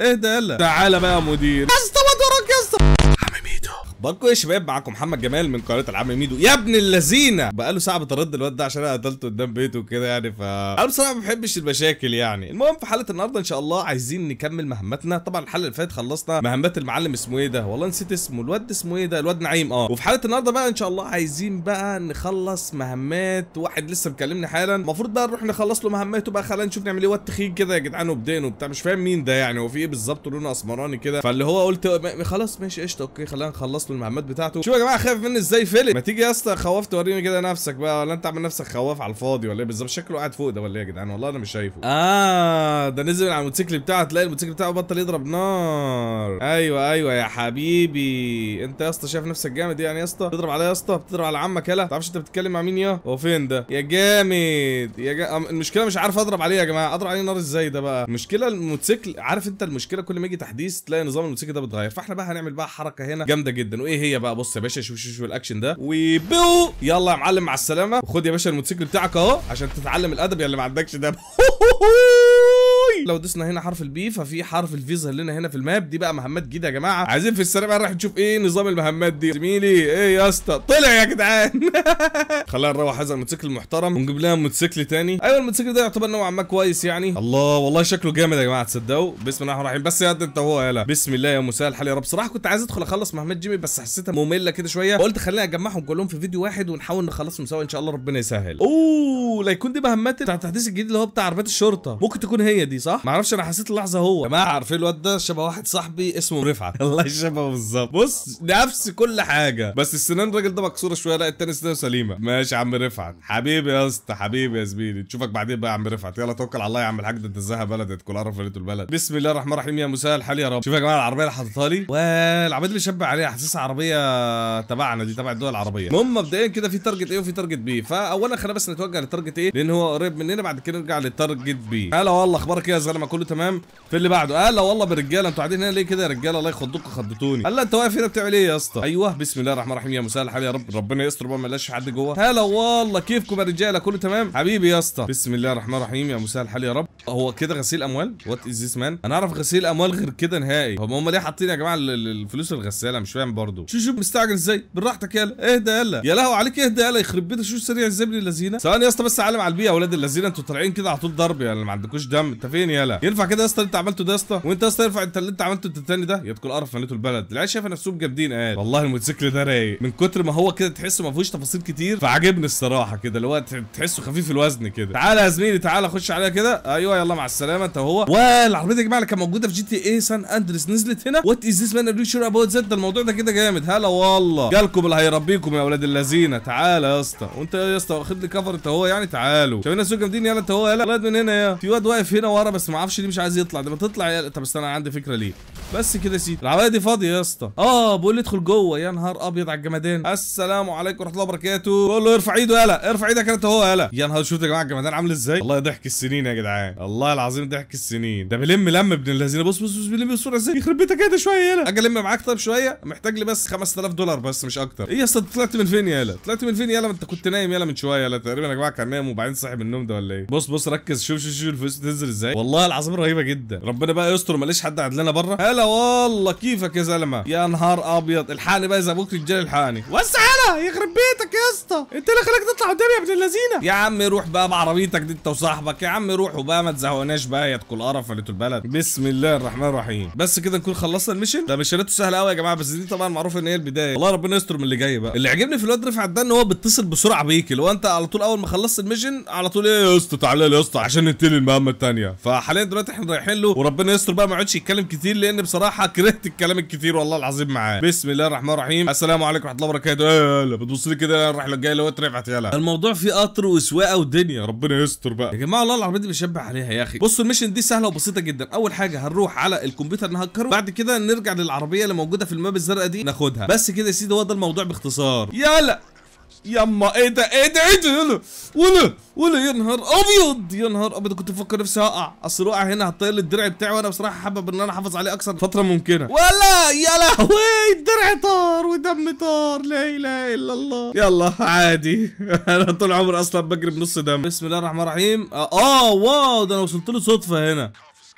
اهدى يلا تعالى بقى يا مدير يا اسطى ما وراك يا اسطى عم ميدو اخباركم ايه يا شباب معاكم محمد جمال من قناه العم ميدو يا ابن اللذينه بقاله ساعه بترد الواد ده عشان انا قتلته قدام بيته وكده يعني ف انا بصراحه ما بحبش المشاكل يعني المهم في حلقه النهارده ان شاء الله عايزين نكمل مهمتنا طبعا الحلقه اللي فاتت خلصنا مهمات المعلم اسمه ايه ده والله نسيت اسمه الواد اسمه ايه ده الواد نعيم اه وفي حلقه النهارده بقى ان شاء الله عايزين بقى نخلص مهمات واحد لسه مكلمني حالا المفروض بقى نروح نخلص له مهماته بقى خلينا نشوف نعمل ايه واد تخين كده يا جدعان وبدين وبتاع مش فاهم مين ده يعني هو في ايه بالظبط لونه اسمراني كده فاللي هو قلت م- خلاص ماشي قشطه اوكي خلينا نخلص له المهمات بتاعته شوف يا جماعه خايف مني ازاي فيلم ما تيجي يا اسطى خواف توريني كده نفسك بقى ولا انت عامل نفسك خواف على الفاضي ولا ايه بالظبط شكله قاعد فوق ده ولا ايه يا جدعان والله انا مش شايفه اه ده نزل على الموتوسيكل بتاعه تلاقي الموتوسيكل بتاعه بطل يضرب نار ايوه ايوه يا حبيبي انت يا اسطى شايف نفسك جامد يعني يا اسطى بتضرب عليا يا اسطى بتضرب على عمك يلا تعرفش انت بتتكلم مع مين يا هو فين ده يا جامد يا جا... أم- المشكله مش عارف اضرب عليه يا جماعه اضرب عليه نار ازاي ده بقى المشكله الموتوسيكل عارف انت المشكله كل ما يجي تحديث تلاقي نظام الموتوسيكل ده بيتغير فاحنا بقى هنعمل بقى حركه هنا جامده جدا وايه هي بقى بص يا باشا شوف شوف شوف الاكشن ده وبو يلا يا معلم مع السلامه وخد يا باشا الموتوسيكل بتاعك اهو عشان تتعلم الادب يا اللي ما عندكش ده لو دوسنا هنا حرف البي ففي حرف الفي ظهر لنا هنا في الماب دي بقى مهمات جديده يا جماعه عايزين في السريع بقى نروح نشوف ايه نظام المهمات دي زميلي ايه يا اسطى طلع يا جدعان خلينا نروح هذا الموتوسيكل المحترم ونجيب لنا موتوسيكل تاني ايوه الموتوسيكل ده يعتبر نوعا ما كويس يعني الله والله شكله جامد يا جماعه تصدقوا بسم الله الرحمن الرحيم بس يا قد انت هو يلا بسم الله يا مساء الحال يا رب صراحه كنت عايز ادخل اخلص مهمات جيمي بس حسيتها ممله كده شويه فقلت خليني اجمعهم كلهم في فيديو واحد ونحاول نخلصهم سوا ان شاء الله ربنا يسهل اوه لا يكون دي مهمات بتاع التحديث الجديد اللي هو بتاع عربيات الشرطه ممكن تكون هي دي صح ما اعرفش انا حسيت اللحظه هو يا جماعه عارفين الواد ده شبه واحد صاحبي اسمه رفعت الله شبهه بالظبط بص نفس كل حاجه بس السنان الراجل ده مكسوره شويه لا التاني سنانه سليمه ماشي يا عم رفعت حبيبي يا اسطى حبيبي يا زميلي نشوفك بعدين بقى يا عم رفعت يلا توكل على الله يا عم الحاج ده انت ازاي بلد كل عرف ليله البلد بسم الله الرحمن الرحيم يا مساء الحال يا رب شوف يا جماعه العربيه اللي حاططها لي والعربيه اللي بيشبه عليها حاسسها عربيه تبعنا دي تبع الدول العربيه المهم مبدئيا كده في تارجت ايه وفي تارجت بي فاولا خلينا بس نتوجه للتارجت ايه لان هو قريب مننا بعد كده نرجع للتارجت بي هلا والله اخبارك ايه يا زلمه كله تمام في اللي بعده هلا والله برجاله انتوا قاعدين هنا ليه كده يا رجاله الله يخضوكم خضتوني هلا انت واقف هنا بتعمل ايه يا اسطى ايوه بسم الله الرحمن الرحيم يا مساء الحال يا رب ربنا يستر بقى ما نلاقيش حد جوه هلا والله كيفكم يا رجاله كله تمام حبيبي يا اسطى بسم الله الرحمن الرحيم يا مساء الحال يا رب هو كده غسيل اموال وات از ذيس مان انا اعرف غسيل اموال غير كده نهائي هم هم ليه حاطين يا جماعه ال- ال- الفلوس الغساله مش فاهم برضه شو شو مستعجل ازاي براحتك يلا اهدى يلا يا لهو عليك اهدى يلا يخرب بيتك شو سريع ازاي ابن اللذينه ثواني يا اسطى بس علم على البيئه يا اولاد اللذينه انتوا طالعين كده على طول ضرب يا اللي ما عندكوش دم انت فين يلا ينفع كده يا اسطى اللي انت عملته ده يا اسطى وانت يا اسطى ينفع انت اللي انت عملته انت التاني ده يا تكون قرف مليته البلد العيال شايفه نفسهم جامدين قال والله الموتوسيكل ده رايق من كتر ما هو كده تحسه ما فيهوش تفاصيل كتير فعجبني الصراحه كده اللي هو ت- تحسه خفيف الوزن كده تعالى يا زميلي تعالى خش عليها كده ايوه يلا مع السلامه انت هو والعربيه دي يا جماعه اللي كانت موجوده في جي تي اي سان اندريس نزلت هنا وات از ذيس مان ار شور اباوت ذات ده الموضوع ده كده جامد هلا والله جالكم اللي هيربيكم يا اولاد اللذينه تعالى يا اسطى وانت يا اسطى واخد لي كفر انت هو يعني تعالوا شايفين الناس جامدين يلا انت هو يلا ولاد من هنا يا في واد واقف هنا ورا بس ما اعرفش ليه مش عايز يطلع ده ما تطلع يا طب استنى انا عندي فكره ليه بس كده يا سيدي العربيه دي فاضيه يا اسطى اه بقول لي ادخل جوه يا نهار ابيض على الجمدان السلام عليكم ورحمه الله وبركاته بقول له ارفع ايده يلا ارفع ايدك انت هو يلا يا نهار شفت يا جماعه الجمدان عامل ازاي والله ضحك السنين يا جدعان والله العظيم ضحك السنين ده بيلم لم ابن الذين بص بص بص بيلم الصوره ازاي يخرب بيتك كده شويه يلا اجي الم معاك طيب شويه محتاج لي بس 5000 دولار بس مش اكتر ايه يا اسطى طلعت من فين يلا طلعت من فين يلا ما انت كنت نايم يلا من شويه يلا تقريبا يا جماعه كان نايم وبعدين صاحي من النوم ده ولا ايه بص بص ركز شوف شوف شوف الفلوس تنزل ازاي والله العظيم رهيبه جدا ربنا بقى يستر ماليش حد قاعد لنا بره هلا والله كيفك يا زلمه يا نهار ابيض الحقني بقى اذا ابوك رجال الحقني وسع يلا يخرب بيتك يا اسطى انت اللي خلاك تطلع قدامي يا ابن اللذينه يا عم روح بقى بعربيتك دي انت وصاحبك يا عم روحوا بقى ما تزهقناش بقى يا تكون قرف وليتوا البلد بسم الله الرحمن الرحيم بس كده نكون خلصنا الميشن ده ميشناته سهله قوي يا جماعه بس دي طبعا معروف ان هي البدايه والله ربنا يستر من اللي جاي بقى اللي عجبني في الواد رفعت ده ان هو بيتصل بسرعه بيك اللي هو انت على طول اول ما خلصت الميشن على طول ايه يا اسطى تعالى لي يا اسطى عشان ننتهي المهمه الثانيه فحاليا دلوقتي احنا رايحين له وربنا يستر بقى ما يقعدش يتكلم كتير لان بصراحه كرهت الكلام الكتير والله العظيم معاه بسم الله الرحمن الرحيم السلام عليكم ورحمه الله وبركاته ايه يلا بتبص لي كده الرحله الجايه اللي هو رفعت يلا الموضوع فيه قطر وسواقه ودنيا ربنا يستر بقى يا جماعه والله العربيه دي بيشبه عليها يا اخي بصوا الميشن دي سهله وبسيطه جدا اول حاجه هنروح على الكمبيوتر نهكره بعد كده نرجع للعربيه اللي موجوده في الماب الزرقاء دي ناخدها بس كده يا سيدي هو ده الموضوع باختصار يلا يما ايه ده ايه ده ايه ده يلا ولا ولا يا نهار ابيض يا نهار ابيض كنت بفكر نفسي هقع اصل الوقع هنا هتطير لي الدرع بتاعي وانا بصراحه حابب ان انا احافظ عليه اكثر فتره ممكنه ولا يا لهوي الدرع طار ودم طار لا اله الا الله يلا عادي انا طول عمري اصلا بجري بنص دم بسم الله الرحمن الرحيم اه آه، واو ده انا وصلت له صدفه هنا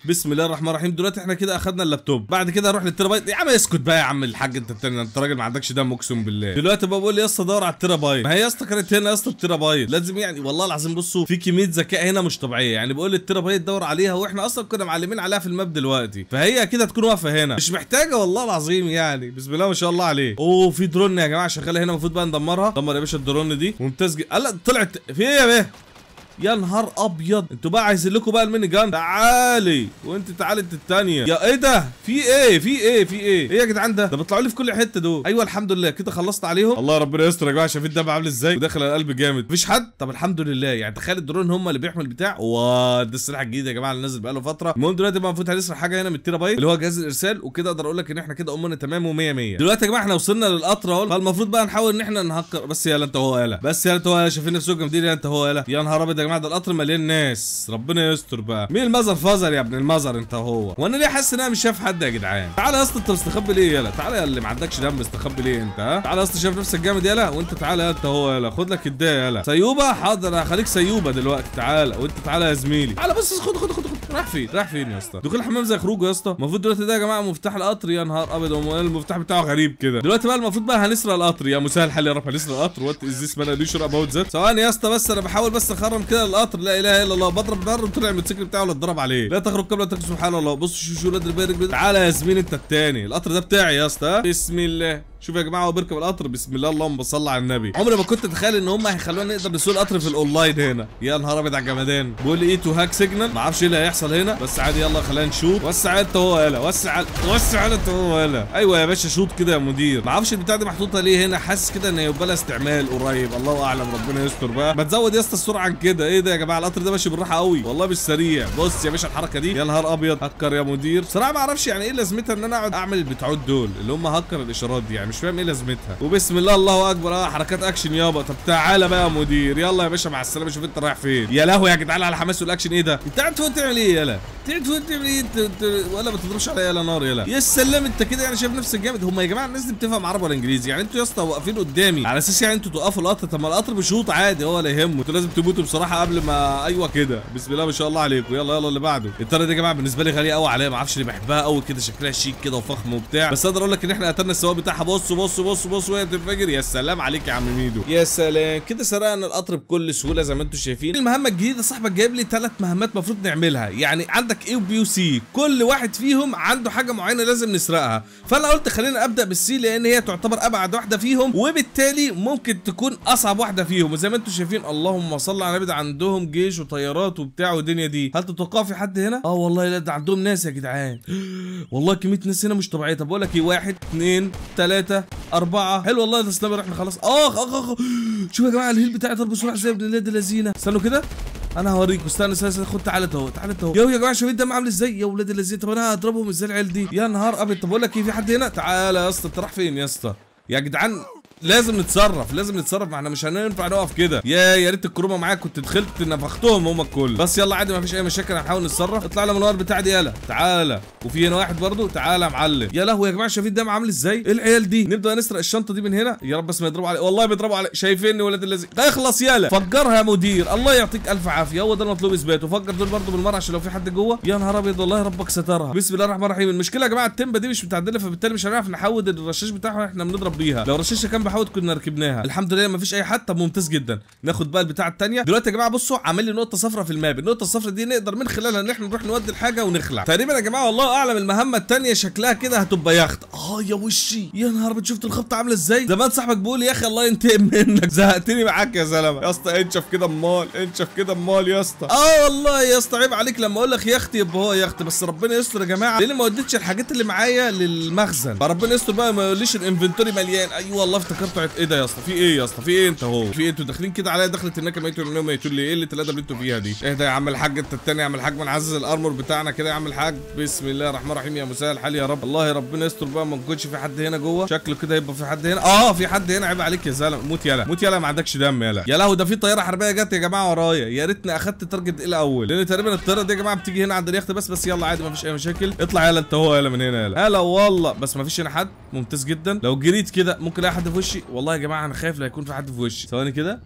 بسم الله الرحمن الرحيم دلوقتي احنا كده اخدنا اللابتوب بعد كده هنروح للتيرابايت يا عم اسكت بقى يا عم الحاج انت التاني انت راجل ما عندكش دم اقسم بالله دلوقتي بقى بقول لي يا اسطى دور على التيرابايت ما هي يا اسطى كانت هنا يا اسطى التيرابايت لازم يعني والله العظيم بصوا في كميه ذكاء هنا مش طبيعيه يعني بقول لي التيرابايت دور عليها واحنا اصلا كنا معلمين عليها في الماب دلوقتي فهي اكيد هتكون واقفه هنا مش محتاجه والله العظيم يعني بسم الله ما شاء الله عليه اوه في درون يا جماعه شغاله هنا المفروض بقى ندمرها دمر يا باشا الدرون دي ممتاز جدا لا طلعت في ايه يا بيه يا نهار ابيض انتوا بقى عايزين لكم بقى الميني جان تعالي وانت تعالي انت الثانيه يا ايه ده في ايه في ايه في ايه ايه يا جدعان ده ده بيطلعوا لي في كل حته دول ايوه الحمد لله كده خلصت عليهم الله ربنا يستر يا جماعه شايفين الدم عامل ازاي وداخل على القلب جامد مفيش حد طب الحمد لله يعني تخيل الدرون هم اللي بيحمل البتاع واه ده السلاح الجديد يا جماعه اللي نازل بقاله فتره المهم دلوقتي بقى المفروض هنسرق حاجه هنا من التيرا بايت اللي هو جهاز الارسال وكده اقدر اقول لك ان احنا كده امورنا تمام و100 100 دلوقتي يا جماعه احنا وصلنا للقطر اهو فالمفروض بقى نحاول ان احنا نهكر بس يلا انت هو يلا بس يلا انت هو يلا شايفين نفسكم جامدين يلا انت هو يلا يا نهار ابيض يا جماعه ده القطر مليان ناس ربنا يستر بقى مين المزر فازر يا ابن المزر انت هو وانا ليه حاسس ان انا مش شايف حد يا جدعان تعالى يا اسطى انت مستخبي ليه يلا تعالى يا اللي ما عندكش دم مستخبي ليه انت ها تعالى يا اسطى شايف نفسك جامد يلا وانت تعالى يا انت هو يلا خد لك الدايه يلا سيوبه حاضر هخليك سيوبه دلوقتي تعالى وانت تعالى يا زميلي تعالى بس خد خد خد خد راح فين راح فين يا اسطى دخول الحمام زي خروجه يا اسطى المفروض دلوقتي ده يا جماعه مفتاح القطر يا نهار ابيض هو المفتاح بتاعه غريب كده دلوقتي بقى المفروض بقى هنسرق القطر يا مسهل الحال يا رب هنسرق القطر وات از ذيس مان شور اباوت ذات ثواني يا اسطى بس انا بحاول بس اخرم كده القطر لا اله الا الله بضرب نار وطلع الموتوسيكل بتاعه اللي اتضرب عليه لا تخرج قبل ان تكن سبحان الله بص شو شو ولاد البارك تعالى يا زميلي انت التاني القطر ده بتاعي يا اسطى بسم الله شوف يا جماعه هو بيركب القطر بسم الله اللهم صل على النبي عمري ما كنت اتخيل ان هم هيخلونا نقدر نسوق القطر في الاونلاين هنا يا نهار ابيض على الجمدان بيقول لي ايه تو هاك سيجنال ما اعرفش ايه اللي هيحصل هنا بس عادي يلا خلينا نشوط وسع انت هو يلا وسع وسع انت هو يلا ايوه يا باشا شوط كده يا مدير ما اعرفش البتاع دي محطوطه ليه هنا حاسس كده ان هيبقى لها استعمال قريب الله اعلم ربنا يستر بقى ما تزود يا اسطى السرعه عن كده ايه ده يا جماعه القطر ده ماشي بالراحه قوي والله مش سريع بص يا باشا الحركه دي يا نهار ابيض هكر يا مدير بصراحه ما اعرفش يعني ايه لازمتها ان انا اقعد اعمل البتاعات دول اللي هم هكر الاشارات دي يعني مش فاهم ايه لازمتها وبسم الله الله اكبر اه حركات اكشن يابا طب تعالى بقى يا مدير يلا يا باشا مع السلامه شوف انت رايح فين يا لهوي يا جدعان على الحماس والاكشن ايه ده انت قاعد فوق تعمل ايه يلا قاعد فوق تعمل ايه انت انت ولا ما تضربش عليا يلا نار يلا يا سلام انت كده يعني شايف نفسك جامد هم يا جماعه الناس دي بتفهم عربي ولا انجليزي يعني انتوا يا اسطى واقفين قدامي على اساس يعني انتوا توقفوا القطر طب ما القطر بيشوط عادي هو لا يهمه انتوا لازم تموتوا بصراحه قبل ما ايوه كده بسم الله ما شاء الله عليكم يلا يلا اللي بعده الطياره دي يا جماعه بالنسبه لي غاليه قوي عليا ما اعرفش ليه بحبها قوي كده شكلها شيك كده وفخم وبتاع بس اقدر اقول لك ان احنا قتلنا السواق بتاعها بص بص بص بص وهي بتنفجر يا سلام عليك يا عم ميدو يا سلام كده سرقنا القطر بكل سهوله زي ما انتم شايفين المهمه الجديده صاحبك جايب لي ثلاث مهمات المفروض نعملها يعني عندك اي وبي وسي كل واحد فيهم عنده حاجه معينه لازم نسرقها فانا قلت خلينا ابدا بالسي لان هي تعتبر ابعد واحده فيهم وبالتالي ممكن تكون اصعب واحده فيهم وزي ما انتم شايفين اللهم صل على النبي ده عندهم جيش وطيارات وبتاع والدنيا دي هل تتوقع في حد هنا اه والله لا ده عندهم ناس يا جدعان والله كميه ناس هنا مش طبيعيه طب بقول لك ايه واحد اثنين ثلاثه اربعه حلو والله ده سلام احنا خلاص اخ اخ اخ شوف يا جماعه الهيل بتاعي ضرب بسرعه ازاي ابن الولاد اللذينه استنوا كده انا هوريكم استنى استنى خد تعالى اهو تعالى اهو يا يا جماعه شوفوا الدم عامل ازاي يا ولاد اللذينه طب انا هضربهم ازاي العيال دي يا نهار ابيض طب بقول لك ايه في حد هنا تعالى يا اسطى انت رايح فين يا اسطى يا جدعان لازم نتصرف لازم نتصرف ما احنا مش هينفع نقف كده يا يا ريت الكرومه معاك كنت دخلت نفختهم هم الكل بس يلا عادي ما فيش اي مشاكل هنحاول نتصرف اطلع لي من النار بتاع دي يلا تعالى وفي هنا واحد برضو تعالى يا معلم يا لهوي يا جماعه شايفين الدم عامل ازاي ايه العيال دي نبدا نسرق الشنطه دي من هنا يا رب بس ما يضربوا علي والله بيضربوا علي شايفيني ولاد الذين اخلص يلا فجرها يا مدير الله يعطيك الف عافيه هو ده المطلوب اثباته فجر دول برضو بالمره عشان لو في حد جوه يا نهار ابيض والله ربك سترها بسم الله الرحمن الرحيم المشكله يا جماعه التمبه دي مش متعدله فبالتالي مش هنعرف نحود الرشاش بتاعها احنا بنضرب بيها لو الرشاشه كان بحود كنا ركبناها الحمد لله ما فيش اي حد طب ممتاز جدا ناخد بقى البتاعه الثانيه دلوقتي يا جماعه بصوا عامل لي نقطه صفراء في الماب النقطه الصفراء دي نقدر من خلالها ان احنا نروح نودي الحاجه ونخلع تقريبا يا جماعه والله اعلم المهمه الثانيه شكلها كده هتبقى يخت اه يا وشي يا نهار ابيض شفت الخبطه عامله ازاي زمان صاحبك بيقول لي يا اخي الله ينتقم منك زهقتني معاك يا زلمه يا اسطى انشف كده امال انشف كده امال يا اسطى اه والله يا اسطى عيب عليك لما اقول لك يخت يبقى هو يخت بس ربنا يستر يا جماعه لان ما وديتش الحاجات اللي معايا للمخزن فربنا يستر بقى ما يقوليش الانفنتوري مليان ايوه والله افتكرت ايه ده يا اسطى في ايه يا اسطى في ايه انت هو في ايه انتوا داخلين كده عليا دخلت هناك ما يقولوا ما يقولوا لي ايه اللي الادب اللي انتوا فيها دي اهدى يا عم الحاج انت التاني يا عم الحاج ما نعزز الارمور بتاعنا كده يا عم الحاج بسم الله الرحمن الرحيم يا مساء الحال يا رب الله ربنا يستر بقى ما نكونش في حد هنا جوه شكله كده يبقى في حد هنا اه في حد هنا عيب عليك يا زلمه موت يلا موت يلا ما عندكش دم يلا يا لهوي ده في طياره حربيه جت يا جماعه ورايا يا ريتني اخدت تارجت الاول لان تقريبا الطياره دي يا جماعه بتيجي هنا عند اليخت بس بس يلا عادي ما فيش اي مشاكل اطلع يلا انت هو يلا من هنا يلا هلا والله بس ما فيش هنا حد ممتاز جدا لو جريت كده ممكن الاقي حد في وشي والله يا جماعه انا خايف لا يكون في حد في وشي ثواني كده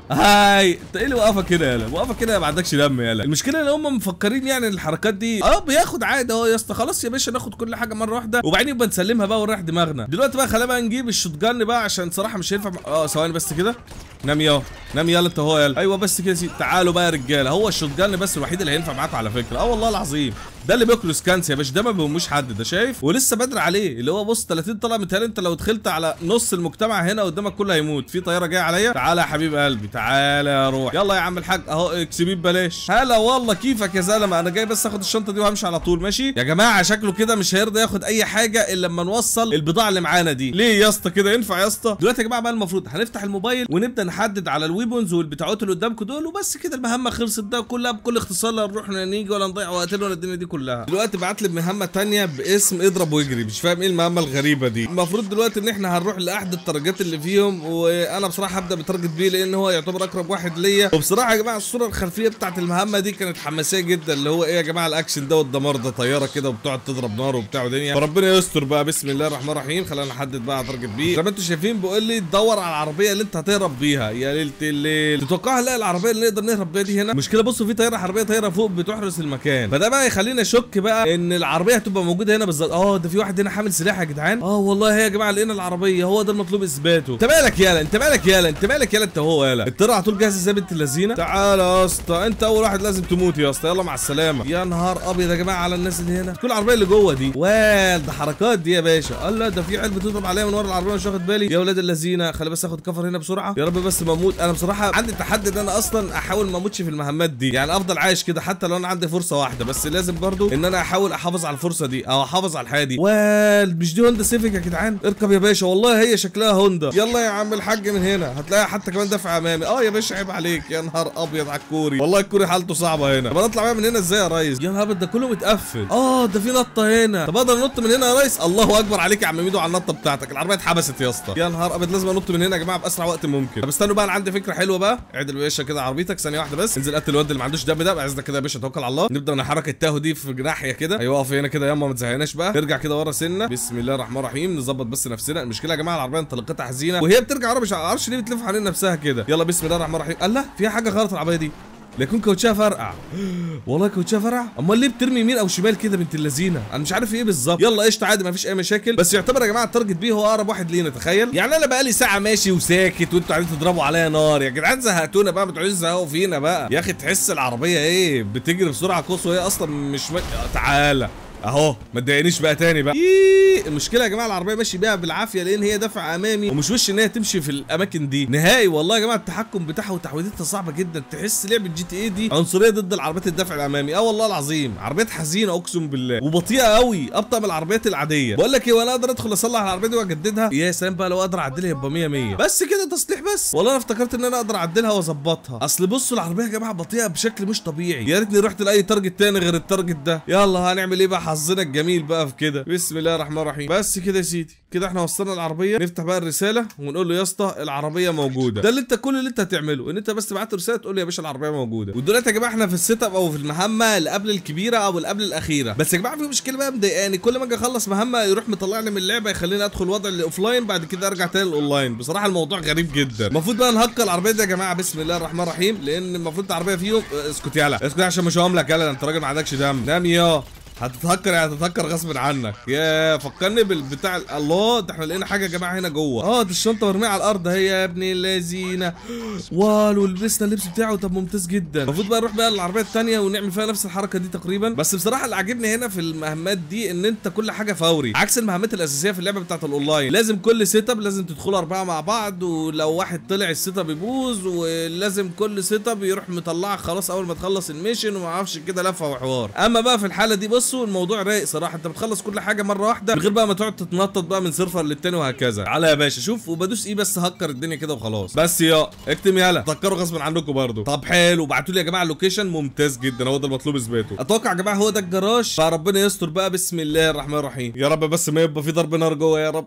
هاي انت ايه اللي وقفك كده يالا وقفك كده ما عندكش دم يالا المشكله ان هم مفكرين يعني الحركات دي اه بياخد عادي اهو يا اسطى خلاص يا باشا ناخد كل حاجه مره واحده وبعدين يبقى نسلمها بقى ونريح دماغنا دلوقتي بقى خلينا بقى نجيب الشوت جان بقى عشان صراحه مش هينفع اه ثواني بس كده نام يا نام يلا انت هو يلا ايوه بس كده سي- تعالوا بقى يا رجاله هو الشوت جان بس الوحيد اللي هينفع معاكم على فكره اه والله العظيم ده اللي بياكلوا سكانس يا باشا ده ما بيهموش حد ده شايف ولسه بدري عليه اللي هو بص 30 طلع متهيألي انت لو دخلت على نص المجتمع هنا قدامك كله هيموت في طياره جايه عليا تعالى يا حبيب قلبي تعالى يا روح يلا يا عم الحاج اهو اكسبيه ببلاش هلا والله كيفك يا زلمه انا جاي بس اخد الشنطه دي وهمشي على طول ماشي يا جماعه شكله كده مش هيرضى ياخد اي حاجه الا لما نوصل البضاعه اللي معانا دي ليه يا اسطى كده ينفع يا اسطى دلوقتي يا جماعه بقى المفروض هنفتح الموبايل ونبدا نحدد على الويبونز والبتاعات اللي قدامكم دول وبس كده المهمه خلصت ده كلها بكل اختصار لا نروح ولا نيجي ولا نضيع وقتنا ولا الدنيا دي كلها دلوقتي بعت لي مهمه تانية باسم اضرب واجري مش فاهم ايه المهمه الغريبه دي المفروض دلوقتي ان احنا هنروح لاحد الترجات اللي فيهم وانا بصراحه هبدا بتارجت بيه لان هو يعتبر اقرب واحد ليا وبصراحه يا جماعه الصوره الخلفيه بتاعت المهمه دي كانت حماسيه جدا اللي هو ايه يا جماعه الاكشن ده والدمار ده طياره كده وبتقعد تضرب نار وبتاع ودنيا فربنا يستر بقى بسم الله الرحمن الرحيم خلينا نحدد بقى تارجت بيه زي ما انتم شايفين بيقول لي دور على العربيه اللي انت هتهرب بيها يا ليله الليل تتوقع هنلاقي العربيه اللي نقدر نهرب بيها دي هنا مشكله بصوا في طياره حربيه طايره فوق بتحرس المكان فده بقى يخلينا اشك بقى ان العربيه هتبقى موجوده هنا بالظبط اه ده في واحد هنا حامل سلاح يا جدعان اه والله هي يا جماعه لقينا العربيه هو ده المطلوب اثباته انت مالك يالا انت مالك يالا انت مالك يالا انت هو يالا الطياره على طول جاهزه زي بنت اللذينه تعالى يا اسطى انت اول واحد لازم تموت يا اسطى يلا مع السلامه يا نهار ابيض يا جماعه على الناس اللي هنا كل العربيه اللي جوه دي وال ده حركات دي يا باشا الله ده في عيال بتضرب عليا من ورا العربيه مش واخد بالي يا ولاد اللذينه خلي بس اخد كفر هنا بسرعه يا رب بس ما اموت انا بصراحه عندي تحدي ان انا اصلا احاول ما اموتش في المهمات دي يعني افضل عايش كده حتى لو انا عندي فرصه واحده بس لازم برضو ان انا احاول احافظ على الفرصه دي او احافظ على الحياه دي وال مش دي هوندا سيفيك يا جدعان اركب يا باشا والله هي شكلها هوندا يلا يا عم الحاج من هنا هتلاقيها حتى كمان دافع امامي اه يا باشا عيب عليك يا نهار ابيض على الكوري والله الكوري حالته صعبه هنا طب انا اطلع بقى من هنا ازاي يا ريس يا نهار أبيض، ده كله متقفل اه ده في نطه هنا طب اقدر انط من هنا يا ريس الله اكبر عليك يا عم ميدو على النطه بتاعتك العربيه اتحبست يا اسطى يا نهار ابيض لازم انط من هنا يا جماعه باسرع وقت ممكن طب استنوا بقى انا عندي فكره حلوه بقى اعدل يا باشا كده عربيتك ثانيه واحده بس انزل قتل الواد اللي ما عندوش دم ده بعزك كده يا باشا توكل على الله نبدا نحرك التاهو دي في ناحيه كده ايوه اقف هنا كده ياما ما تزهقناش بقى نرجع كده ورا سنه بسم الله الرحمن الرحيم نظبط بس نفسنا المشكله يا جماعه العربيه انطلقتها حزينه وهي بترجع ورا مش عارفش ليه بتلف حوالين نفسها كده يلا بسم الله الرحمن الرحيم الله فيها حاجه غلط العربيه دي لا يكون كاوتشها فرقع والله كاوتشها فرقع امال ليه بترمي يمين او شمال كده بنت اللذينه انا مش عارف ايه بالظبط يلا قشطه عادي ما فيش اي مشاكل بس يعتبر يا جماعه التارجت بيه هو اقرب واحد لينا تخيل يعني انا بقالي ساعه ماشي وساكت وانتوا قاعدين تضربوا عليا نار يا جدعان زهقتونا بقى ما تقعدوش تزهقوا فينا بقى يا اخي تحس العربيه ايه بتجري بسرعه قصوى وهي اصلا مش م... تعالى اهو ما تضايقنيش بقى تاني بقى إيه المشكله يا جماعه العربيه ماشي بيها بالعافيه لان هي دافع امامي ومش وش ان هي تمشي في الاماكن دي نهائي والله يا جماعه التحكم بتاعها وتحويداتها صعبه جدا تحس لعبه جي تي اي دي عنصريه ضد العربيات الدفع الامامي اه والله العظيم عربيات حزينه اقسم بالله وبطيئه قوي ابطا من العربيات العاديه بقول لك ايه وانا اقدر ادخل اصلح العربيه دي واجددها يا سلام بقى لو اقدر اعدلها يبقى 100 100 بس كده تصليح بس والله انا افتكرت ان انا اقدر اعدلها واظبطها اصل بصوا العربيه يا جماعه بطيئه بشكل مش طبيعي يا ريتني رحت لاي تارجت تاني غير التارجت ده يلا هنعمل ايه بقى حظنا الجميل بقى في كده بسم الله الرحمن الرحيم بس كده يا سيدي كده احنا وصلنا العربيه نفتح بقى الرساله ونقول له يا اسطى العربيه موجوده ده اللي انت كل اللي انت هتعمله ان انت بس تبعت له رساله تقول له يا باشا العربيه موجوده ودلوقتي يا جماعه احنا في السيت اب او في المهمه اللي قبل الكبيره او اللي قبل الاخيره بس يا جماعه في مشكله بقى مضايقاني كل ما اجي اخلص مهمه يروح مطلعني من اللعبه يخليني ادخل وضع الاوفلاين بعد كده ارجع تاني الاونلاين بصراحه الموضوع غريب جدا المفروض بقى نهكر العربيه دي يا جماعه بسم الله الرحمن الرحيم لان المفروض العربيه فيهم اه، اسكت يالا اسكت عشان مش هقوم لك يالا انت راجل ما عندكش دم نام يا هتتهكر يعني هتتهكر غصب عنك يا فكرني بالبتاع ال- الله ده احنا لقينا حاجه يا جماعه هنا جوه اه دي الشنطه مرميه على الارض هي يا ابن اللذينه والو لبسنا اللبس بتاعه طب ممتاز جدا المفروض بقى نروح بقى للعربيه الثانيه ونعمل فيها نفس الحركه دي تقريبا بس بصراحه اللي عاجبني هنا في المهمات دي ان انت كل حاجه فوري عكس المهمات الاساسيه في اللعبه بتاعت الاونلاين لازم كل سيت اب لازم تدخلوا اربعه مع بعض ولو واحد طلع السيت اب يبوظ ولازم كل سيت اب يروح مطلعك خلاص اول ما تخلص الميشن وما اعرفش كده لفه وحوار اما بقى في الحاله دي بصوا الموضوع رايق صراحه انت بتخلص كل حاجه مره واحده من غير بقى ما تقعد تتنطط بقى من سيرفر للتاني وهكذا على يا باشا شوف وبدوس ايه بس هكر الدنيا كده وخلاص بس يا اكتم يالا تفكروا غصب عنكم برضو طب حلو بعتوا لي يا جماعه اللوكيشن ممتاز جدا هو ده المطلوب اثباته اتوقع يا جماعه هو ده الجراج فربنا يستر بقى بسم الله الرحمن الرحيم يا رب بس ما يبقى في ضرب نار جوه يا رب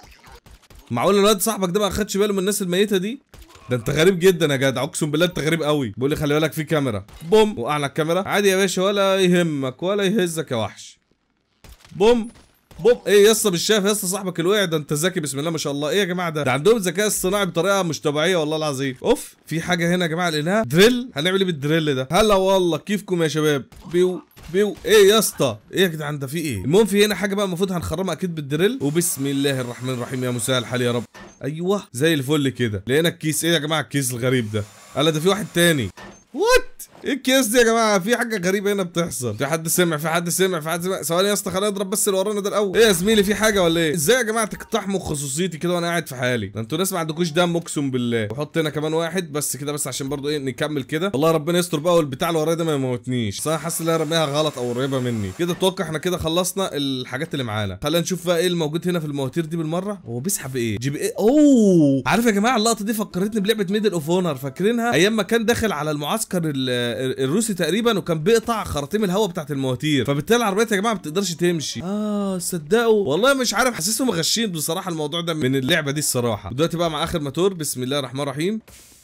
معقول الواد صاحبك ده ما خدش باله من الناس الميته دي ده انت غريب جدا يا جدع اقسم بالله انت غريب قوي بيقول لي خلي بالك في كاميرا بوم وقعنا الكاميرا عادي يا باشا ولا يهمك ولا يهزك يا وحش بوم بوب ايه يا اسطى مش شايف يا اسطى صاحبك الوقع ده انت ذكي بسم الله ما شاء الله ايه يا جماعه ده ده عندهم ذكاء اصطناعي بطريقه مش طبيعيه والله العظيم اوف في حاجه هنا يا جماعه لقيناها دريل هنعمل ايه بالدريل ده هلا والله كيفكم يا شباب بيو بيو ايه يا اسطى ايه يا جدعان ده في ايه المهم في هنا حاجه بقى المفروض هنخرمها اكيد بالدريل وبسم الله الرحمن الرحيم يا مساء الحال يا رب ايوه زي الفل كده لقينا الكيس ايه يا جماعه الكيس الغريب ده قال ده في واحد تاني وات ايه الكيس دي يا جماعه في حاجه غريبه هنا بتحصل في حد سمع في حد سمع في حد سمع ثواني يا اسطى خلينا نضرب بس اللي ورانا ده الاول ايه يا زميلي في حاجه ولا ايه ازاي يا جماعه تقتحموا خصوصيتي كده وانا قاعد في حالي ده انتوا ناس ما عندكوش دم اقسم بالله وحط هنا كمان واحد بس كده بس عشان برضو ايه نكمل كده والله ربنا يستر بقى والبتاع اللي ورايا ده ما يموتنيش بس انا حاسس ان انا رميها غلط او قريبه مني كده اتوقع احنا كده خلصنا الحاجات اللي معانا خلينا نشوف بقى ايه الموجود هنا في المواتير دي بالمره هو بيسحب ايه جي بي ايه اوه عارف يا جماعه اللقطه دي فكرتني بلعبه ميدل اوف اونر فاكرينها ايام ما كان داخل على المعسكر ال- ال- الروسي تقريبا وكان بيقطع خراطيم الهواء بتاعت المواتير فبالتالي العربيات يا جماعه ما بتقدرش تمشي اه صدقوا والله مش عارف حاسسهم غشين بصراحه الموضوع ده من اللعبه دي الصراحه دلوقتي بقى مع اخر موتور بسم الله الرحمن الرحيم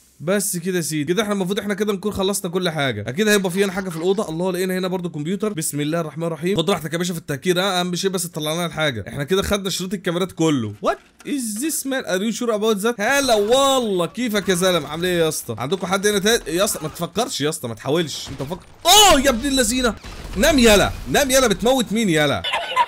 بس كده يا سيدي كده احنا المفروض احنا كده نكون خلصنا كل حاجه اكيد هيبقى في هنا حاجه في الاوضه الله لقينا هنا برضو كمبيوتر بسم الله الرحمن الرحيم خد راحتك يا باشا في التهكير ها اهم شيء بس تطلع لنا الحاجه احنا كده خدنا شريط الكاميرات كله وات از ذس مان ار يو شور اباوت ذات هلا والله كيفك يا زلمه عامل ايه يا اسطى عندكم حد هنا تاني يا اسطى ما تفكرش يا اسطى ما تحاولش انت فكر اوه يا ابن اللذينه نام يلا نام يلا بتموت مين يلا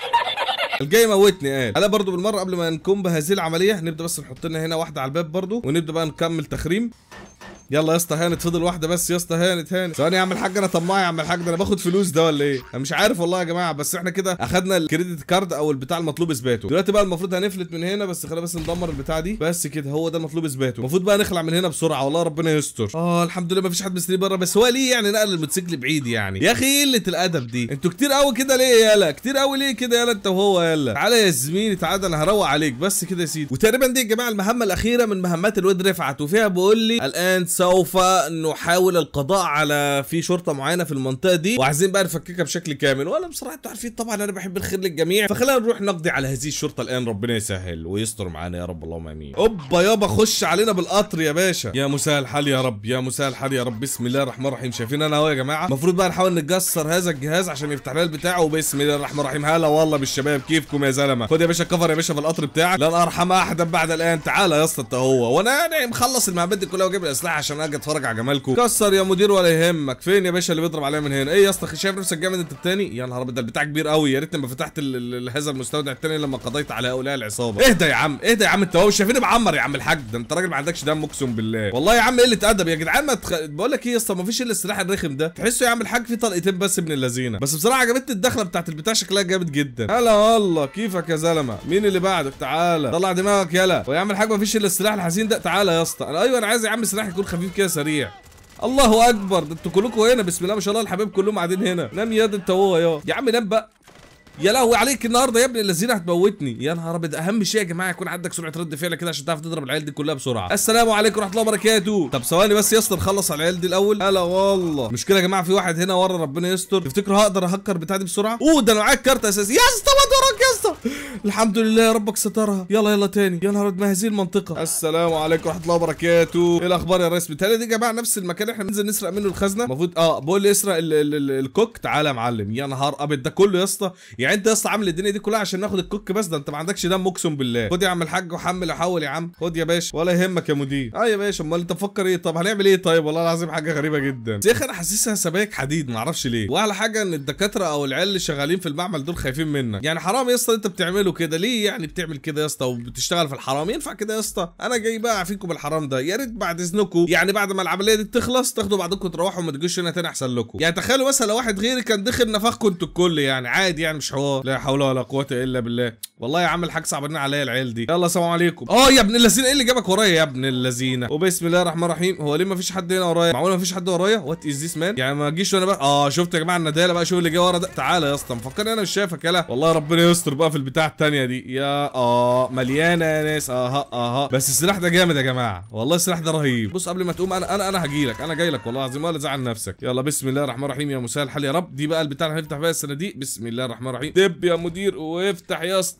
الجاي يموتني قال هلا برضو بالمره قبل ما نقوم بهذه العمليه نبدا بس نحط لنا هنا واحده على الباب برضو ونبدا بقى نكمل تخريم يلا يا اسطى هانت فضل واحده بس يا اسطى هانت هانت ثواني يا عم الحاج انا طماع يا عم الحاج ده انا باخد فلوس ده ولا ايه انا مش عارف والله يا جماعه بس احنا كده اخدنا الكريدت كارد او البتاع المطلوب اثباته دلوقتي بقى المفروض هنفلت من هنا بس خلينا بس ندمر البتاع دي بس كده هو ده المطلوب اثباته المفروض بقى نخلع من هنا بسرعه والله ربنا يستر اه الحمد لله ما فيش حد مستني بره بس هو ليه يعني نقل الموتوسيكل بعيد يعني يا اخي قله الادب دي انتوا كتير قوي كده ليه يالا كتير قوي ليه كده يالا انت وهو يالا تعالى يا زميلي تعالى انا هروق عليك بس كده يا سيدي وتقريبا دي يا جماعه المهمه الاخيره من مهمات الواد رفعت وفيها بيقول لي الان سوف نحاول القضاء على في شرطه معينه في المنطقه دي وعايزين بقى نفككها بشكل كامل وانا بصراحه انتوا عارفين طبعا انا بحب الخير للجميع فخلينا نروح نقضي على هذه الشرطه الان ربنا يسهل ويستر معانا يا رب اللهم امين اوبا يابا خش علينا بالقطر يا باشا يا مساء الحال يا رب يا مساء الحال يا رب بسم الله الرحمن الرحيم شايفين انا اهو يا جماعه المفروض بقى نحاول نكسر هذا الجهاز عشان يفتح لنا البتاع وبسم الله الرحمن الرحيم هلا والله بالشباب كيفكم يا زلمه خد يا باشا كفر يا باشا في القطر بتاعك لن ارحم احدا بعد الان تعالى يا اسطى انت هو وانا يعني مخلص المهمات دي كلها وجايب الاسلحه عشان اجي اتفرج على جمالكم كسر يا مدير ولا يهمك فين يا باشا اللي بيضرب عليا من هنا ايه يا اسطى شايف نفسك جامد انت التاني يا نهار ابيض ده البتاع كبير قوي يا ريتني ما فتحت ال- ال- ال- هذا المستودع التاني لما قضيت على هؤلاء العصابه اهدى يا عم اهدى يا عم انت هو مش شايفيني بعمر يا عم الحاج ده انت راجل ما عندكش دم اقسم بالله والله يا عم قله ادب يا جدعان ما تخ... بقول لك ايه يا اسطى ما فيش الا السلاح الرخم ده تحسه يا عم الحاج في طلقتين بس ابن اللذينه بس بصراحه عجبتني الدخله بتاعت البتاع شكلها جامد جدا هلا والله كيفك يا زلمه مين اللي بعدك تعالى طلع دماغك يلا ويا عم الحاج ما فيش الا السلاح الحزين ده تعالى يا اسطى انا ايوه انا عايز يا عم سلاح يكون خفيف كده سريع الله اكبر ده انتوا كلكم هنا بسم الله ما شاء الله الحبايب كلهم قاعدين هنا نام يا ده انت هو يا يا عم نام بقى يا لهوي عليك النهارده يا ابن الذين هتموتني يا نهار ابيض اهم شيء يا جماعه يكون عندك سرعه رد فعل كده عشان تعرف تضرب العيال دي كلها بسرعه السلام عليكم ورحمه الله وبركاته طب ثواني بس يا اسطى نخلص على العيال دي الاول هلا والله مشكله يا جماعه في واحد هنا ورا ربنا يستر تفتكروا هقدر اهكر بتاع دي بسرعه اوه ده انا معايا كارت اساسي يا اسطى ما وراك يا اسطى الحمد لله يا ربك سترها يلا يلا تاني يا نهار ما هذه المنطقه السلام عليكم ورحمه الله وبركاته ايه الاخبار يا ريس بالتالي دي يا جماعه نفس المكان اللي احنا بننزل نسرق منه الخزنه المفروض اه بقول لي اسرق ال ال ال الكوك تعالى يا معلم يا نهار ابيض ده كله يا اسطى يعني انت يا اسطى عامل الدنيا دي كلها عشان ناخد الكوك بس ده انت ما عندكش دم اقسم بالله خد يا عم الحاج وحمل وحول يا عم خد يا باشا ولا يهمك يا مدير اه يا باشا امال انت مفكر ايه طب هنعمل ايه طيب والله العظيم حاجه غريبه جدا يا اخي انا حاسسها سبايك حديد ما اعرفش ليه واعلى حاجه ان الدكاتره او العيال اللي شغالين في المعمل دول خايفين منك يعني حرام يا اسطى انت بتعمله كده ليه يعني بتعمل كده يا اسطى وبتشتغل في الحرام ينفع كده يا اسطى انا جاي بقى اعفيكم بالحرام ده يا ريت بعد اذنكم يعني بعد ما العمليه دي تخلص تاخدوا بعضكم تروحوا وما تجوش هنا تاني احسن لكم يعني تخيلوا مثلا لو واحد غيري كان دخل نفخكم انتوا الكل يعني عادي يعني مش حوار لا حول ولا قوه الا بالله والله يا عم الحاج صعبانين عليا العيال دي يلا السلام عليكم اه يا ابن اللذين ايه اللي جابك ورايا يا ابن اللذين وبسم الله الرحمن الرحيم هو ليه ما فيش حد هنا ورايا معقول ما فيش حد ورايا وات از ذيس مان يعني ما اجيش وانا بقى اه شفت يا جماعه النداله بقى شوف اللي جاي ورا ده تعالى يا اسطى مفكرني انا مش شايفك يلا والله ربنا يستر بقى في البتاع التانية دي يا اه مليانه يا ناس اها اها بس السلاح ده جامد يا جماعه والله السلاح ده رهيب بص قبل ما تقوم انا انا انا هجي لك انا جاي لك والله العظيم ولا زعل نفسك يلا بسم الله الرحمن الرحيم يا مساء الحال يا رب دي بقى البتاع اللي هنفتح بيها الصناديق بسم الله الرحمن الرحيم دب يا مدير وافتح يا اسطى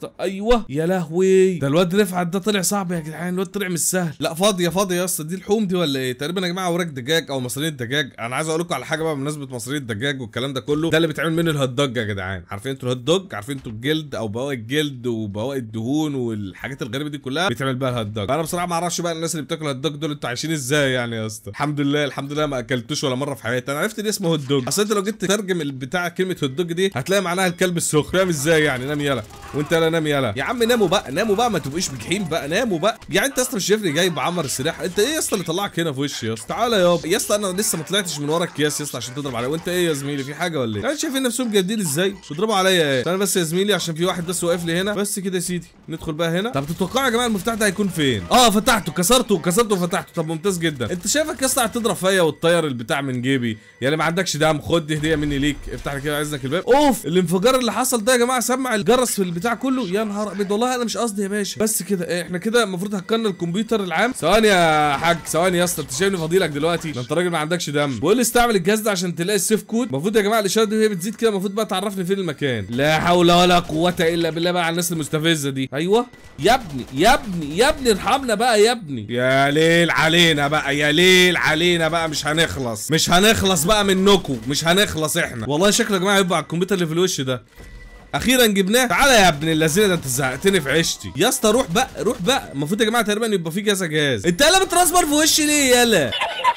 اسطى ايوه يا لهوي ده الواد رفعت ده طلع صعب يا جدعان الواد طلع مش سهل لا فاضيه فاضيه يا اسطى دي لحوم دي ولا ايه تقريبا يا جماعه وراك دجاج او مصريه دجاج انا عايز اقول لكم على حاجه بقى بمناسبه مصريه الدجاج والكلام ده كله ده اللي بيتعمل منه الهوت دوج يا جدعان عارفين انتوا الهوت دوج عارفين انتوا الجلد او بواقي الجلد وبواقي الدهون والحاجات الغريبه دي كلها بيتعمل بقى الهوت دوج انا بصراحه ما اعرفش بقى الناس اللي بتاكل هوت دوج دول انتوا عايشين ازاي يعني يا اسطى الحمد لله الحمد لله ما اكلتوش ولا مره في حياتي انا عرفت ان اسمه هوت دوج اصل انت لو جيت تترجم البتاع كلمه هوت دوج دي هتلاقي معناها الكلب السخن فاهم ازاي يعني نام يلا وانت لا نام يلا يا عم ناموا بقى ناموا بقى ما تبقوش بجحيم بقى ناموا بقى يعني انت يا اسطى مش شايفني جاي بعمر السلاح انت ايه يا اسطى اللي طلعك هنا في وشي يا اسطى تعالى يابا يا اسطى انا لسه ما طلعتش من ورا الكياس يا اسطى عشان تضرب عليا وانت ايه يا زميلي في حاجه ولا ايه يعني شايفين نفسهم جادين ازاي بيضربوا عليا ايه انا بس يا زميلي عشان في واحد بس واقف لي هنا بس كده يا سيدي ندخل بقى هنا طب تتوقعوا يا جماعه المفتاح ده هيكون فين اه فتحته كسرته كسرته وفتحته طب ممتاز جدا انت شايفك يا اسطى هتضرب فيا وتطير البتاع من جيبي يعني ما عندكش دم خد دي هديه مني ليك افتح لي كده عايزك الباب اوف الانفجار اللي حصل ده يا جماعه سمع الجرس في البتاع كله يا نهار ابيض والله انا مش قصدي يا باشا بس كده إيه، احنا كده المفروض هكرنا الكمبيوتر العام ثواني يا حاج ثواني يا اسطى انت شايفني فاضيلك دلوقتي ده انت راجل ما عندكش دم بقول لي استعمل الجهاز ده عشان تلاقي السيف كود المفروض يا جماعه الاشاره دي وهي بتزيد كده المفروض بقى تعرفني فين المكان لا حول ولا قوه الا بالله بقى على الناس المستفزه دي ايوه يا ابني يا ابني يا ابني ارحمنا بقى يا ابني يا ليل علينا بقى يا ليل علينا بقى مش هنخلص مش هنخلص بقى منكم مش هنخلص احنا والله شكله يا جماعه يبقى على الكمبيوتر اللي في الوش ده اخيرا جبناه تعالى يا ابن اللذينه ده انت زهقتني في عيشتي يا اسطى روح بقى روح بقى المفروض يا جماعه تقريبا يبقى في كذا جهاز انت قلبت راسبر في وشي ليه يالا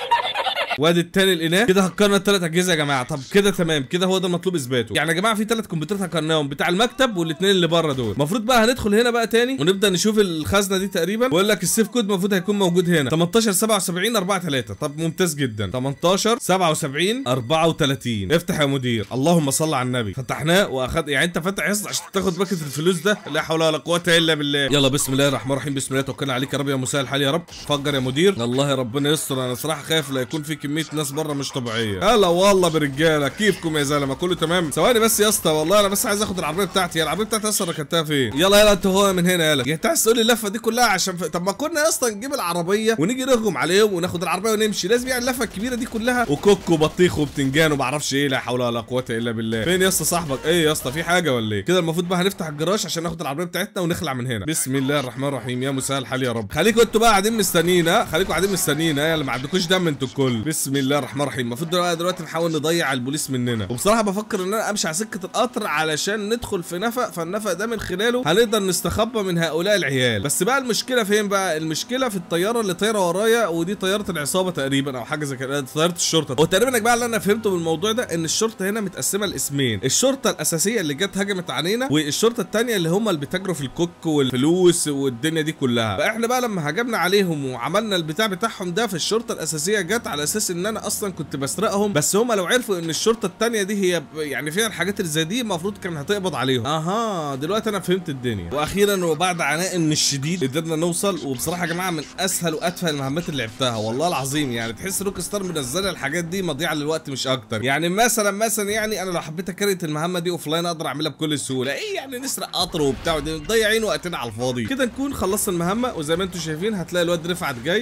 وادي التاني لقيناه كده هكرنا الثلاث اجهزه يا جماعه طب كده تمام كده هو ده المطلوب اثباته يعني يا جماعه في ثلاث كمبيوترات هكرناهم بتاع المكتب والاثنين اللي بره دول المفروض بقى هندخل هنا بقى تاني ونبدا نشوف الخزنه دي تقريبا بقول لك السيف كود المفروض هيكون موجود هنا 18 77 4 3 طب ممتاز جدا 18 77 34 افتح يا مدير اللهم صل على النبي فتحناه واخد يعني انت فاتح يا عشان تاخد باكت الفلوس ده لا حول ولا قوه الا بالله يلا بسم الله الرحمن الرحيم بسم الله توكلنا عليك يا رب يا مساء الحال يا رب فجر يا مدير الله يا ربنا يستر انا صراحه خايف لا يكون في كميه ناس بره مش طبيعيه هلا والله برجاله كيفكم يا زلمه كله تمام ثواني بس يا اسطى والله انا بس عايز اخد العربيه بتاعتي العربيه بتاعتي اصلا ركنتها فين يلا يلا انت هو من هنا يلا انت عايز تقول لي اللفه دي كلها عشان ف... طب ما كنا يا اسطى نجيب العربيه ونيجي نهجم عليهم وناخد العربيه ونمشي لازم يعني اللفه الكبيره دي كلها وكوك وبطيخ وبتنجان وما اعرفش ايه لا حول ولا قوه الا بالله فين يا اسطى صاحبك ايه يا اسطى في حاجه ولا ايه كده المفروض بقى هنفتح الجراج عشان ناخد العربيه بتاعتنا ونخلع من هنا بسم الله الرحمن الرحيم يا مساء الحال يا رب خليكم انتوا بقى قاعدين مستنيين ها خليكم قاعدين مستنيين ها اللي ما عندكوش دم انتوا الكل بسم الله الرحمن الرحيم المفروض بقى دلوقتي نحاول نضيع البوليس مننا وبصراحه بفكر ان انا امشي على سكه القطر علشان ندخل في نفق فالنفق ده من خلاله هنقدر نستخبى من هؤلاء العيال بس بقى المشكله فين بقى المشكله في الطياره اللي طايره ورايا ودي طياره العصابه تقريبا او حاجه زي كده طياره الشرطه وتقريبا يا جماعه اللي انا فهمته من الموضوع ده ان الشرطه هنا متقسمه لاسمين الشرطه الاساسيه اللي جت هجمت علينا والشرطه الثانيه اللي هم اللي بيتاجروا في الكوك والفلوس والدنيا دي كلها فاحنا بقى لما هجمنا عليهم وعملنا البتاع بتاعهم ده في الشرطه الاساسيه جت على اساس ان انا اصلا كنت بسرقهم بس هم لو عرفوا ان الشرطه الثانيه دي هي ب- يعني فيها الحاجات اللي زي دي المفروض كان هتقبض عليهم اها دلوقتي انا فهمت الدنيا واخيرا وبعد عناء من الشديد قدرنا نوصل وبصراحه يا جماعه من اسهل واتفه المهمات اللي لعبتها والله العظيم يعني تحس روك ستار منزله الحاجات دي مضيعه للوقت مش اكتر يعني مثلا مثلا يعني انا لو حبيت اكريت المهمه دي اوف لاين اقدر اعملها بكل سهوله ايه يعني نسرق قطر وبتاع ودي مضيعين وقتنا على الفاضي كده نكون خلصنا المهمه وزي ما انتم شايفين هتلاقي الواد رفعت جاي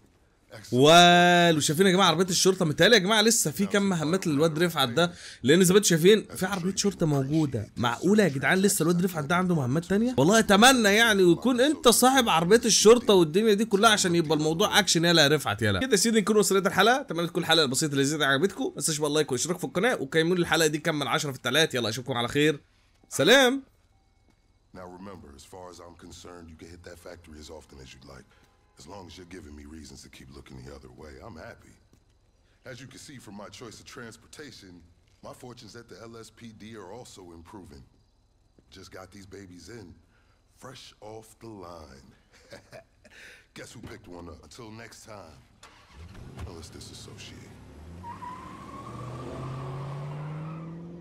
وال وشايفين يا جماعه عربيه الشرطه متهيألي يا جماعه لسه في كام مهمات للواد رفعت ده لان زي ما انتم شايفين في عربيه شرطه موجوده معقوله يا جدعان لسه الواد رفعت ده عنده مهمات تانية والله اتمنى يعني ويكون انت صاحب عربيه الشرطه والدنيا دي كلها عشان يبقى الموضوع اكشن يلا يا رفعت يلا كده يا سيدي نكون وصلت الحلقه اتمنى تكون الحلقه البسيطه اللذيذه عجبتكم ما تنساش بقى اللايك والاشتراك في القناه وكملوا لي الحلقه دي كم من 10 في الثلاث يلا اشوفكم على خير سلام Now remember, as far as I'm concerned, you can hit that factory as often as you'd like. As long as you're giving me reasons to keep looking the other way, I'm happy. As you can see from my choice of transportation, my fortunes at the LSPD are also improving. Just got these babies in, fresh off the line. Guess who picked one up? Until next time, now let's disassociate.